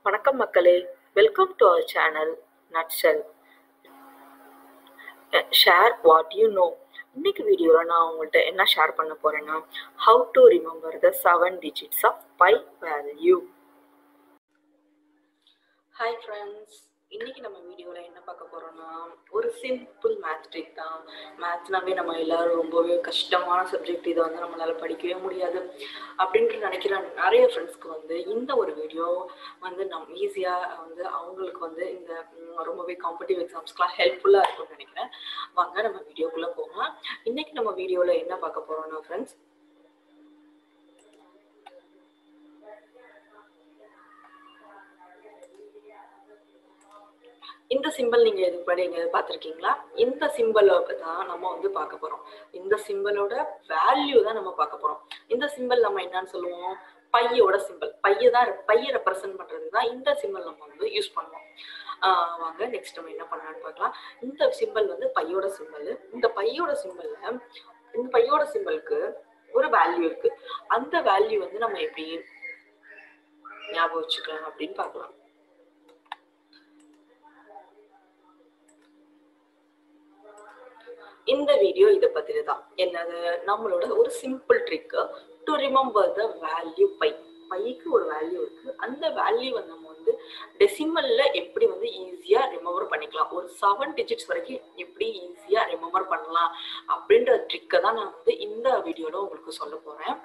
வணக்கம் மக்களே welcome to our channel nutshell share what you know இன்னைக்கு வீடியோவில் நான் உங்கள்கிட்ட என்ன ஷேர் பண்ண போகிறேன்னா how to remember the seven digits of pi value hi friends இன்னைக்கு நம்ம வீடியோவில் என்ன பார்க்க போகிறோம்னா ஒரு சிம்பிள் மேத் ட்ரிக் தான் மேத்னாவே நம்ம எல்லாரும் ரொம்பவே கஷ்டமான சப்ஜெக்ட் இதை வந்து நம்மளால் படிக்கவே முடியாது அப்படின்ட்டு நினைக்கிற நிறைய ஃப்ரெண்ட்ஸ்க்கு வந்து இந்த ஒரு வீடியோ வந்து நம் ஈஸியாக வந்து அவங்களுக்கு வந்து இந்த ம், ரொம்பவே காம்படிட்டிவ் எக்ஸாம்ஸ்க்குலாம் ஹெல்ப்ஃபுல்லாக இருக்கும்னு நினைக்கிறேன் வாங்க நம்ம வீடியோக்குள்ளே போகலாம் இன்னைக்கு நம்ம வீடியோவில் என்ன பார்க்க போகிறோம்னா ஃப்ரெண்ட்ஸ் இந்த சிம்பிள் நீங்க இதுக்கு முன்னாடி எங்க பார்த்துருக்கீங்களா இந்த சிம்பிளை தான் நம்ம வந்து பார்க்க போறோம் இந்த சிம்பிளோட வேல்யூ தான் நம்ம பார்க்க போறோம் இந்த சிம்பிள் நம்ம என்னன்னு சொல்லுவோம் பையோட சிம்பிள் பைய தான் பையை ரெப்ரசென்ட் பண்றது தான் இந்த சிம்பிள் நம்ம வந்து யூஸ் பண்ணுவோம் ஆஹ் வாங்க நெக்ஸ்ட் நம்ம என்ன பண்ணலாம்னு பார்க்கலாம் இந்த சிம்பிள் வந்து பையோட சிம்பிள் இந்த பையோட சிம்பிள்ல இந்த பையோட சிம்பிளுக்கு ஒரு வேல்யூ இருக்கு அந்த வேல்யூ வந்து நம்ம எப்படி ஞாபகம் வச்சுக்கலாம் அப்படின்னு பார்க்கலாம் இந்த வீடியோ இதை பத்தின தான் என்னது நம்மளோட ஒரு simple trick to remember the value pi பைக்கு ஒரு வேல்யூ இருக்கு அந்த வேல்யூ வந்து நம்ம வந்து டெசிமல்ல எப்படி வந்து ஈஸியா ரிமெம்பர் பண்ணிக்கலாம் ஒரு செவன் டிஜிட்ஸ் வரைக்கும் எப்படி ஈஸியா ரிமெம்பர் பண்ணலாம் அப்படின்ற ட்ரிக்கை தான் நான் வந்து இந்த வீடியோல உங்களுக்கு சொல்ல போறேன்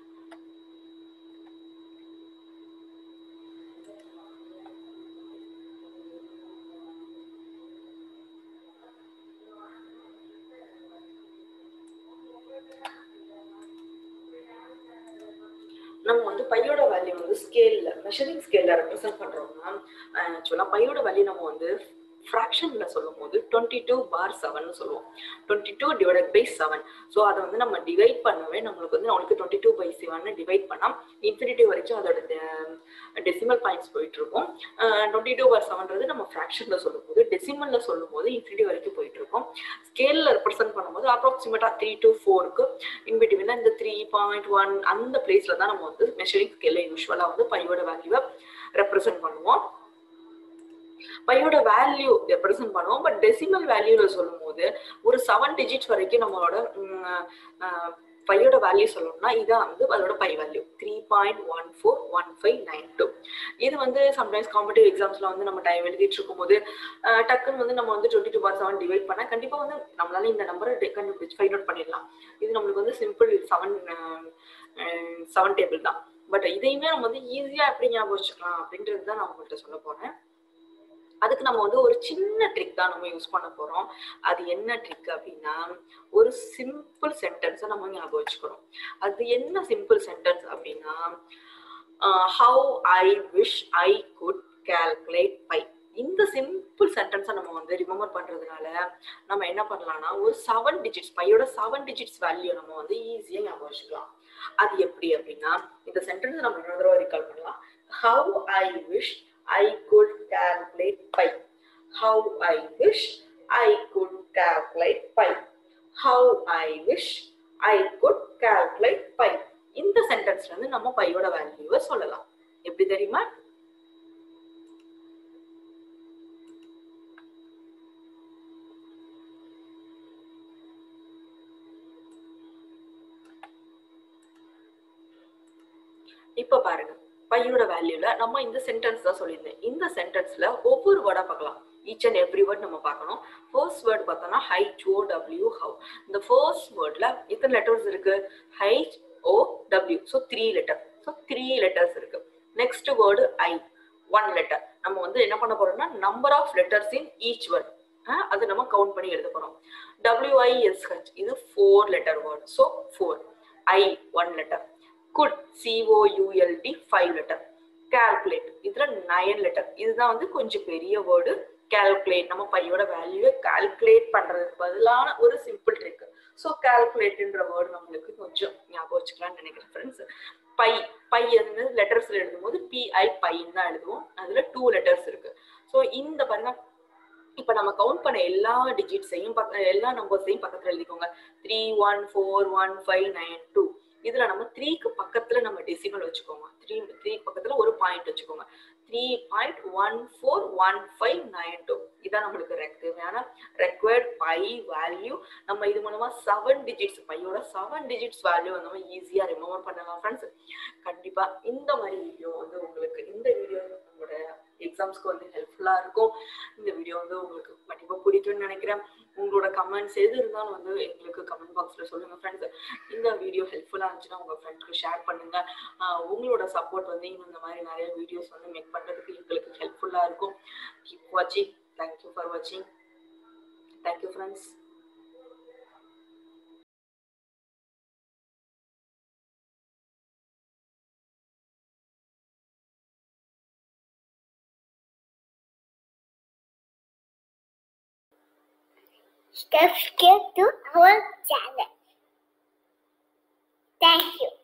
நம்ம வந்து பையோட வேல்யூ வந்து ஸ்கேல்ல மெஷரிங் ஸ்கேல்ல ரெப்ரசென்ட் பண்றோம்னா ஆக்சுவலா பையோட வேல்யூ நம்ம வந்து ஃப்ராக்ஷன்ல சொல்லும் போது டுவெண்ட்டி டூ பார் செவன் சொல்லுவோம் twenty two divided by seven so அதை வந்து நம்ம டிவைட் பண்ணவே நம்மளுக்கு வந்து நம்மளுக்கு twenty two by seven divide பண்ணா இன்ஃபினிட்டி வரைக்கும் அதோட டெசிமல் பாயிண்ட்ஸ் போயிட்டு இருக்கும் டுவெண்ட்டி டூ பார் செவன்றது நம்ம ஃப்ராக்ஷன்ல சொல்லும் போது டெசிமல்ல சொல்லும் போது இன்ஃபினிட்டி வரைக்கும் போயிட்டு இருக்கும் ஸ்கேல்ல ரெப்ரசென்ட் பண்ணும்போது அப்ராக்சிமேட்டா த்ரீ டு ஃபோருக்கு இன்பிட்வீன் இந்த த்ரீ பாயிண்ட் ஒன் அந்த பிளேஸ்ல தான் நம்ம வந்து மெஷரிங் ஸ்கேல்ல யூஸ்வலா வந்து பையோட வேல்யூவை ரெப்ரசென்ட் பண்ணுவோம் பையோட வேல்யூ ரெப்ரசென்ட் பண்ணுவோம் பட் டெசிமல் வேல்யூல சொல்லும் போது ஒரு செவன் டிஜிட்ஸ் வரைக்கும் நம்மளோட ம், அஹ், பையோட வேல்யூ சொல்லணும்னா இதான் வந்து அதோட pi value three point one four one five nine two இது வந்து சம்டைம்ஸ் காம்படிட்டிவ் எக்ஸாம்ஸ்ல வந்து நம்ம டைம் எழுதிட்டு இருக்கும்போது அஹ், டக்குன்னு வந்து நம்ம வந்து twenty two bar seven divide பண்ணா கண்டிப்பா வந்து நம்மளால இந்த நம்பரை கண்டுபிடிச்சு ஃபைண்ட் அவுட் பண்ணிடலாம் இது நம்மளுக்கு வந்து சிம்பிள் செவன் செவன் டேபிள் தான் பட் இதையுமே நம்ம வந்து ஈஸியா எப்படி ஞாபகம் வச்சுக்கலாம் அப்படின்றது தான் நான் உங்கள்கிட்ட சொல்ல போறேன் அதுக்கு நம்ம வந்து ஒரு சின்ன ட்ரிக் தான் நம்ம யூஸ் பண்ண போறோம் அது என்ன ட்ரிக் அப்படின்னா ஒரு சிம்பிள் சென்டென்ஸை நம்ம ஞாபகம் வச்சுக்கணும் அது என்ன சிம்பிள் சென்டென்ஸ் அப்படின்னா how I wish I could calculate pi இந்த சிம்பிள் சென்டென்ஸை நம்ம வந்து ரிமெம்பர் பண்றதுனால நம்ம என்ன பண்ணலாம்னா ஒரு செவன் டிஜிட்ஸ் பையோட செவன் டிஜிட்ஸ் வேல்யூ நம்ம வந்து ஈஸியா ஞாபகம் வச்சுக்கலாம் அது எப்படி அப்படின்னா இந்த சென்டென்ஸ் நம்ம இன்னொரு தடவை recall பண்ணலாம் how I wish I could calculate pi. How I wish I could calculate pi. How I wish I could calculate pi. இந்த சென்டென்ஸ்ல இருந்து நம்ம பையோட வேல்யூவை சொல்லலாம் எப்படி தெரியுமா இப்ப பாருங்க பையோட வேல்யூல நம்ம இந்த சென்டென்ஸ் தான் சொல்லியிருந்தேன் இந்த சென்டென்ஸ்ல ஒவ்வொரு வேர்டா பார்க்கலாம் ஈச் அண்ட் எவ்ரி வேர்ட் நம்ம பார்க்கணும் ஃபர்ஸ்ட் வேர்ட் பார்த்தோம்னா ஹைச் ஓ டபிள்யூ ஹவ் இந்த ஃபர்ஸ்ட் வேர்ட்ல எத்தனை லெட்டர்ஸ் இருக்கு H O W so three letter so three letters இருக்கு next word I one letter நம்ம வந்து என்ன பண்ண போறோம்னா number of letters in each word அது நம்ம கவுண்ட் பண்ணி எழுத போறோம் டபிள்யூஐஎஸ்ஹெச் இது four letter word so four I one letter could C O U L D five letter calculate இதுல நயன் லெட்டர் இதுதான் வந்து கொஞ்சம் பெரிய வேர்டு கால்குலேட் நம்ம பையோட வேல்யூவை கால்குலேட் பண்றதுக்கு பதிலான ஒரு சிம்பிள் ட்ரிக் ஸோ கால்குலேட்ன்ற வேர்டு நம்மளுக்கு கொஞ்சம் ஞாபகம் வச்சுக்கலாம்னு நினைக்கிறேன் ஃப்ரெண்ட்ஸ் பை பை வந்து லெட்டர்ஸ்ல எழுதும்போது பிஐ பைன்னு தான் எழுதுவோம் அதுல டூ லெட்டர்ஸ் இருக்கு ஸோ இந்த பாருங்க இப்ப நம்ம கவுண்ட் பண்ண எல்லா டிஜிட்ஸையும் எல்லா நம்பர்ஸையும் பக்கத்துல எழுதிக்கோங்க three one four one five nine two இதுல நம்ம த்ரீக்கு பக்கத்துல நம்ம டெசிமல் வச்சுக்கோங்க த்ரீ த்ரீ பக்கத்துல ஒரு பாயிண்ட் வச்சுக்கோங்க three point one four one five nine two இதான் நம்மளுக்கு ரெக் தேவையான ரெக்வயர்ட் பை வேல்யூ நம்ம இது மூலமா செவன் டிஜிட்ஸ் பையோட செவன் டிஜிட்ஸ் வேல்யூ வந்து நம்ம ஈஸியா ரிமூவ் பண்ணலாம் ஃப்ரெண்ட்ஸ் கண்டிப்பா இந்த மாதிரி வீடியோ வந்து உங்களுக்கு இந்த வீடியோ உங்களோட எக்ஸாம்ஸ்க்கு வந்து ஹெல்ப்ஃபுல்லா இருக்கும் இந்த வீடியோ வந்து உங்களுக்கு கண்டிப்பா பிடிக்கும்னு நினைக்கிறேன் உங்களோட கமெண்ட்ஸ் எது இருந்தாலும் வந்து எங்களுக்கு கமெண்ட் பாக்ஸ்ல சொல்லுங்க ஃப்ரெண்ட்ஸ் இந்த வீடியோ ஹெல்ப்ஃபுல்லா இருந்துச்சுன்னா உங்க ஃப்ரெண்ட்ஸ்க்கு ஷேர் பண்ணுங்க ஆஹ் உங்களோட சப்போர்ட் வந்து இன்னும் இந்த மாதிரி நிறைய வீடியோஸ் வந்து மேக் பண்றதுக்கு எங்களுக்கு ஹெல்ப்ஃபுல்லா இருக்கும் கீப் வாட்சிங் தேங்க்யூ ஃபார் வாட்சிங் thank you friends subscribe to our channel. Thank you.